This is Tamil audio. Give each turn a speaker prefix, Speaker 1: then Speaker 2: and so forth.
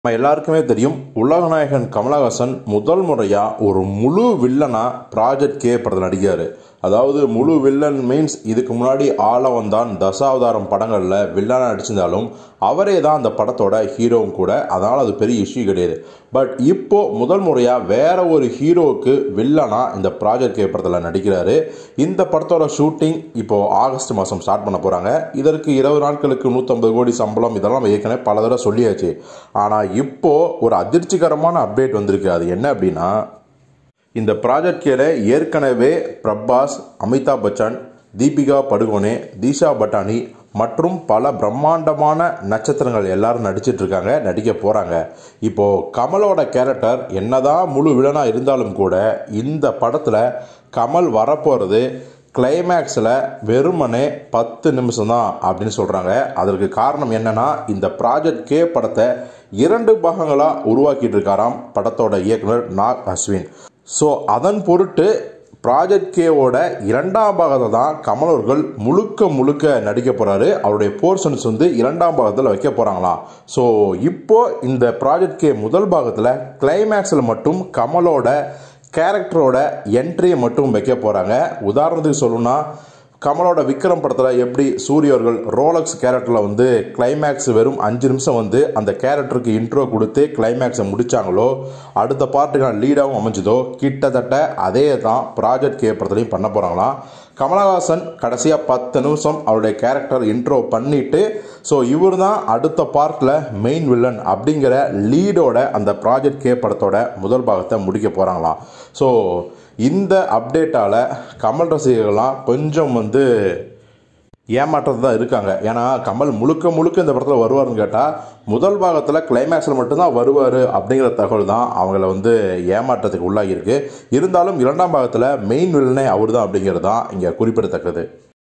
Speaker 1: நம்ம எல்லாருக்குமே தெரியும் உலகநாயகன் கமலஹாசன் முதல் முறையாக ஒரு முழு வில்லனா ப்ராஜெக்ட் கே படத்தில் நடிக்காரு அதாவது முழு வில்லன் மீன்ஸ் இதுக்கு முன்னாடி ஆள வந்தான் தசாவதாரம் படங்களில் வில்லனா நடிச்சிருந்தாலும் அவரே தான் அந்த படத்தோட ஹீரோவும் கூட அதனால் அது பெரிய இஷ்யூ கிடையாது பட் இப்போ முதல் முறையாக வேற ஒரு ஹீரோவுக்கு வில்லனா இந்த ப்ராஜெக்ட் கே படத்தில் நடிக்கிறாரு இந்த படத்தோட ஷூட்டிங் இப்போ ஆகஸ்ட் மாதம் ஸ்டார்ட் பண்ண போகிறாங்க இதற்கு இருபது நாட்களுக்கு நூற்றம்பது கோடி சம்பளம் இதெல்லாம் நம்ம ஏற்கனவே பல தடவை சொல்லியாச்சு ஆனால் இப்போ ஒரு அதிர்ச்சிகரமான அப்டேட் வந்திருக்கு அது என்ன அப்படின்னா இந்த ப்ராஜெக்ட் கேல ஏற்கனவே பிரபாஸ் அமிதாப் பச்சன் தீபிகா படுகோனே தீஷா பட்டானி மற்றும் பல பிரம்மாண்டமான நட்சத்திரங்கள் எல்லாரும் நடிச்சிட்டு இருக்காங்க நடிக்க போறாங்க இப்போ கமலோட கேரக்டர் என்னதான் முழு வில்லனா இருந்தாலும் கூட இந்த படத்துல கமல் வரப்போறது கிளைமேக்ஸில் வெறுமனே பத்து நிமிஷம் தான் அப்படின்னு சொல்கிறாங்க அதற்கு காரணம் என்னன்னா இந்த ப்ராஜெக்ட் கே படத்தை இரண்டு பாகங்களாக உருவாக்கிட்டு இருக்காராம் படத்தோட இயக்குனர் நாக் அஸ்வின் ஸோ அதன் பொருட்டு ப்ராஜெக்ட் கேவோட இரண்டாம் பாகத்தை தான் கமல் அவர்கள் முழுக்க முழுக்க நடிக்க போகிறாரு அவருடைய போர்ஷன்ஸ் வந்து இரண்டாம் பாகத்தில் வைக்க போகிறாங்களாம் ஸோ இப்போ இந்த ப்ராஜெக்ட் கே முதல் பாகத்தில் கிளைமேக்ஸில் மட்டும் கமலோட கேரக்டரோட என்ட்ரியை மட்டும் வைக்க போகிறாங்க உதாரணத்துக்கு சொல்லணும்னா கமலோட விக்ரம் படத்தில் எப்படி சூரிய அவர்கள் ரோலக்ஸ் கேரக்டரில் வந்து கிளைமேக்ஸ் வெறும் அஞ்சு நிமிஷம் வந்து அந்த கேரக்டருக்கு இன்ட்ரோ கொடுத்து கிளைமேக்ஸை முடித்தாங்களோ அடுத்த பார்ட்டுக்கான லீடாகவும் அமைஞ்சதோ கிட்டத்தட்ட அதே தான் ப்ராஜெக்ட் கே படத்துலையும் பண்ண போகிறாங்களாம் கமலஹாசன் கடைசியாக பத்து நிமிஷம் அவருடைய கேரக்டர் இன்ட்ரோ பண்ணிட்டு ஸோ இவர் தான் அடுத்த பார்ட்டில் மெயின் வில்லன் அப்படிங்கிற லீடோட அந்த ப்ராஜெக்ட் கே படத்தோட முதல் பாகத்தை முடிக்க போகிறாங்களாம் ஸோ இந்த அப்டேட்டால் கமல் ரசிகர்கள்லாம் கொஞ்சம் வந்து ஏமாற்றது தான் இருக்காங்க ஏன்னா கமல் முழுக்க முழுக்க இந்த படத்தில் வருவார்னு கேட்டால் முதல் பாகத்தில் கிளைமேக்ஸில் மட்டும்தான் வருவார் அப்படிங்கிற தகவல் தான் அவங்கள வந்து ஏமாற்றத்துக்கு உள்ளாகியிருக்கு இருந்தாலும் இரண்டாம் பாகத்தில் மெயின் வில்லனே அவர் தான் அப்படிங்கிறது தான் இங்கே குறிப்பிடத்தக்கது